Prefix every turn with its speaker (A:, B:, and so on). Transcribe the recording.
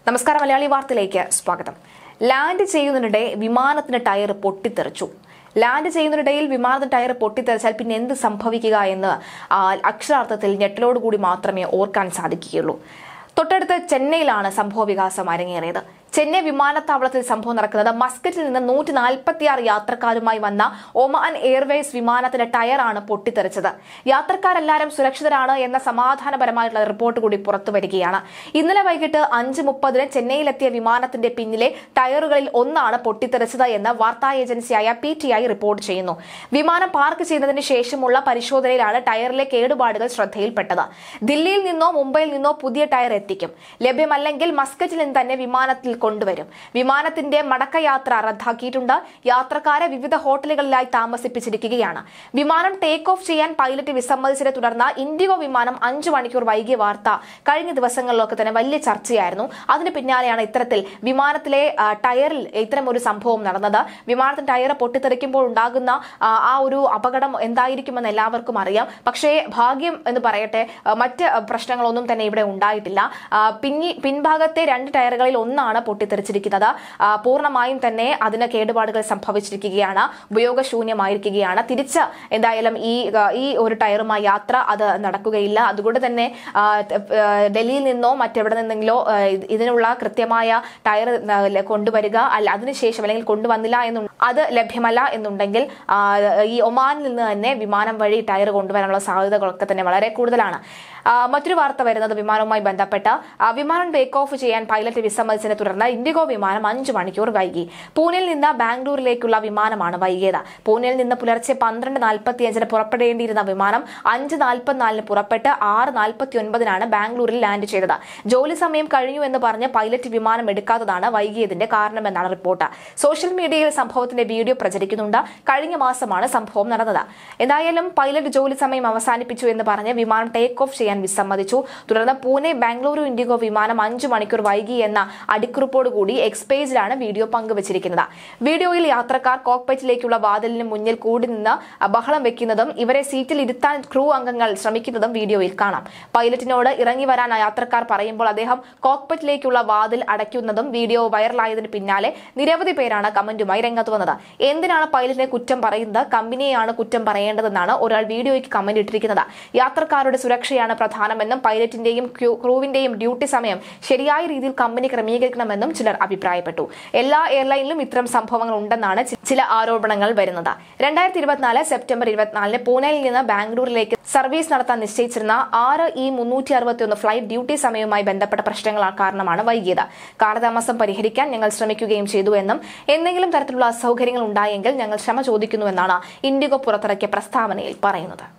A: നമസ്കാരം മലയാളി വാർത്തയിലേക്ക് സ്വാഗതം ലാൻഡ് ചെയ്യുന്നതിനിടെ വിമാനത്തിന് ടയർ പൊട്ടിത്തെറിച്ചു ലാൻഡ് ചെയ്യുന്നതിനിടയിൽ വിമാനത്തിന് ടയർ പൊട്ടിത്തെറിച്ചാൽ പിന്നെ എന്ത് സംഭവിക്കുക എന്ന് ആ, അക്ഷരാർത്ഥത്തിൽ ഞെട്ടലോടുകൂടി മാത്രമേ ഓർക്കാൻ സാധിക്കുകയുള്ളൂ തൊട്ടടുത്ത് ചെന്നൈയിലാണ് സംഭവ വികാസം അരങ്ങേറിയത് ചെന്നൈ വിമാനത്താവളത്തിൽ സംഭവം നടക്കുന്നത് മസ്കറ്റിൽ നിന്ന് നൂറ്റി നാൽപ്പത്തിയാറ് യാത്രക്കാരുമായി വന്ന ഒമാൻ എയർവേസ് വിമാനത്തിന്റെ ടയറാണ് പൊട്ടിത്തെറിച്ചത് യാത്രക്കാരെല്ലാവരും സുരക്ഷിതരാണ് എന്ന സമാധാനപരമായിട്ടുള്ള റിപ്പോർട്ട് കൂടി പുറത്തു വരികയാണ് ഇന്നലെ വൈകിട്ട് അഞ്ച് മുപ്പതിന് ചെന്നൈയിലെത്തിയ വിമാനത്തിന്റെ പിന്നിലെ ടയറുകളിൽ ഒന്നാണ് പൊട്ടിത്തെറിച്ചത് എന്ന് വാർത്താ ഏജൻസിയായ പി ടി ഐ റിപ്പോർട്ട് ചെയ്യുന്നു വിമാനം പാർക്ക് ചെയ്തതിന് ശേഷമുള്ള പരിശോധനയിലാണ് ടയറിലെ കേടുപാടുകൾ ശ്രദ്ധയിൽപ്പെട്ടത് ദില്ലിയിൽ നിന്നോ മുംബൈയിൽ നിന്നോ പുതിയ ടയർ എത്തിക്കും ലഭ്യമല്ലെങ്കിൽ മസ്കറ്റിൽ നിന്ന് തന്നെ വിമാനത്തിൽ കൊണ്ടുവരും വിമാനത്തിന്റെ മടക്കയാത്ര റദ്ദാക്കിയിട്ടുണ്ട് യാത്രക്കാരെ വിവിധ ഹോട്ടലുകളിലായി താമസിപ്പിച്ചിരിക്കുകയാണ് വിമാനം ടേക്ക് ഓഫ് ചെയ്യാൻ പൈലറ്റ് വിസമ്മതിച്ചതിനെ തുടർന്ന് ഇൻഡിഗോ വിമാനം അഞ്ചു മണിക്കൂർ വൈകിയ വാർത്ത കഴിഞ്ഞ ദിവസങ്ങളിലൊക്കെ തന്നെ വലിയ ചർച്ചയായിരുന്നു അതിന് പിന്നാലെയാണ് ഇത്തരത്തിൽ വിമാനത്തിലെ ആ, ടയറിൽ ഇത്തരം ഒരു സംഭവം നടന്നത് വിമാനത്തിന്റെ ടയർ പൊട്ടിത്തെറിക്കുമ്പോൾ ഉണ്ടാകുന്ന ആ, ആ ഒരു അപകടം എന്തായിരിക്കുമെന്ന് എല്ലാവർക്കും അറിയാം പക്ഷേ ഭാഗ്യം എന്ന് പറയട്ടെ ആ, മറ്റ് പ്രശ്നങ്ങളൊന്നും തന്നെ ഇവിടെ ഉണ്ടായിട്ടില്ല ആ, പിന്നി പിൻഭാഗത്തെ രണ്ട് ടയറുകളിൽ ഒന്നാണ് പൊട്ടിത്തെറിച്ചിരിക്കുന്നത് ആ, പൂർണ്ണമായും തന്നെ അതിന് കേടുപാടുകൾ സംഭവിച്ചിരിക്കുകയാണ് ഉപയോഗശൂന്യമായിരിക്കുകയാണ് തിരിച്ച് എന്തായാലും ഈ ആ, ഈ ഒരു ടയറുമായി യാത്ര അത് നടക്കുകയില്ല അതുകൊണ്ട് തന്നെ ആ, ത- ആ, ഡൽഹിയിൽ നിന്നോ മറ്റെവിടെ നിന്നെങ്കിലോ ആ, ഇത് ഇതിനുള്ള കൃത്യമായ ടയർ ആ, ല- കൊണ്ടുവരിക അല്ല അതിനുശേഷം അല്ലെങ്കിൽ കൊണ്ടുവന്നില്ല എന്നു അത് ലഭ്യമല്ല എന്നുണ്ടെങ്കിൽ ആ, ഈ ഒമാനിൽ നിന്ന് തന്നെ വിമാനം വഴി ടയർ കൊണ്ടുവരാനുള്ള സാധ്യതകളൊക്കെ തന്നെ വളരെ കൂടുതലാണ് ആ, മറ്റൊരു വാർത്ത വരുന്നത് വിമാനവുമായി ബന്ധപ്പെട്ട് ആ, വിമാനം ടേക്ക് ഓഫ് ചെയ്യാൻ പൈലറ്റ് വിസമ്മതിച്ചതിനെ തുടർന്ന് ഇൻഡിഗോ വിമാനം അഞ്ച് മണിക്കൂർ വൈകി പൂനെയിൽ നിന്ന് ബാംഗ്ലൂരിലേക്കുള്ള വിമാനമാണ് വൈകിയത് പൂനെയിൽ നിന്ന് പുലർച്ചെ പന്ത്രണ്ട് നാൽപ്പത്തിയഞ്ചിന് പുറപ്പെടേണ്ടിയിരുന്ന വിമാനം അഞ്ച് നാൽപ്പത്തിനാലിന് പുറപ്പെട്ട് ആറ് നാൽപ്പത്തി ഒൻപതിനാണ് ബാംഗ്ലൂരിൽ ലാൻഡ് ചെയ്തത് ജോലി സമയം കഴിഞ്ഞു എന്ന് പറഞ്ഞ് പൈലറ്റ് വിമാനം എടുക്കാത്തതാണ് വൈകിയതിന്റെ കാരണമെന്നാണ് റിപ്പോർട്ട് സോഷ്യൽ മീഡിയയിൽ സംഭവത്തിന്റെ വീഡിയോ പ്രചരിക്കുന്നുണ്ട് കഴിഞ്ഞ മാസമാണ് സംഭവം നടന്നത് എന്തായാലും പൈലറ്റ് ജോലി സമയം അവസാനിപ്പിച്ചു എന്ന് പറഞ്ഞ് വിമാനം ടേക്ക് ഓഫ് ചെയ്യാൻ വിസമ്മതിച്ചു തുടർന്ന് പൂനെ ബാംഗ്ലൂരു ഇൻഡിഗോ വിമാനം അഞ്ചു മണിക്കൂർ വൈകി എന്ന അടിക്കുറിപ്പോടുകൂടി എക്സ്പേജിലാണ് വീഡിയോ പങ്കുവച്ചിരിക്കുന്നത് വീഡിയോയിൽ യാത്രക്കാർ കോക്പൈറ്റിലേക്കുള്ള വാതിലിന് മുന്നിൽ കൂടി നിന്ന് ബഹളം വെക്കുന്നതും ഇവരെ സീറ്റിൽ ഇരുത്താൻ ക്രൂ അംഗങ്ങൾ ശ്രമിക്കുന്നതും വീഡിയോയിൽ കാണാം പൈലറ്റിനോട് ഇറങ്ങി വരാൻ ആ യാത്രക്കാർ പറയുമ്പോൾ അദ്ദേഹം കോക്പൈറ്റിലേക്കുള്ള വാതിൽ അടയ്ക്കുന്നതും വീഡിയോ വൈറലായതിനു പിന്നാലെ നിരവധി പേരാണ് കമന്റുമായി രംഗത്ത് വന്നത് എന്തിനാണ് പൈലറ്റിനെ കുറ്റം പറയുന്നത് കമ്പനിയെയാണ് കുറ്റം പറയേണ്ടതെന്നാണ് ഒരാൾ വീഡിയോയ്ക്ക് കമന്റ് ഇട്ടിരിക്കുന്നത് യാത്രക്കാരുടെ സുരക്ഷയാണ് പ്രധാനമെന്നും പൈലറ്റിന്റെയും ക്യൂ- ക്രൂവിന്റെയും ഡ്യൂട്ടി സമയം ശരിയായ രീതിയിൽ കമ്പനി ക്രമീകരിക്കണമെന്നും ചിലർ അഭിപ്രായപ്പെട്ടു എല്ലാ എയർലൈനിലും ഇത്തരം സംഭവങ്ങൾ ഉണ്ടെന്നാണ് ചി- ചില ആരോപണങ്ങൾ വരുന്നത് രണ്ടായിരത്തി ഇരുപത്തിനാല് സെപ്റ്റംബർ ഇരുപത്തിനാലിന് പൂനെയിൽ നിന്ന് ബാംഗ്ലൂരിലേക്ക് സർവീസ് നടത്താൻ നിശ്ചയിച്ചിരുന്ന ആറ് ഇ മുന്നൂറ്റി അറുപത്തിയൊന്ന് ഫ്ലൈറ്റ് ഡ്യൂട്ടി സമയവുമായി ബന്ധപ്പെട്ട പ്രശ്നങ്ങൾ കാരണമാണ് വൈകിയത് കാലതാമസം പരിഹരിക്കാൻ ഞങ്ങൾ ശ്രമിക്കുകയും ചെയ്തു എന്നും എന്തെങ്കിലും തരത്തിലുള്ള അസൗകര്യങ്ങൾ ഉണ്ടായെങ്കിൽ ഞങ്ങൾ ക്ഷമ ചോദിക്കുന്നുവെന്നാണ് ഇൻഡിഗോ പുറത്തിറക്കിയ പ്രസ്താവനയിൽ പറയുന്നത്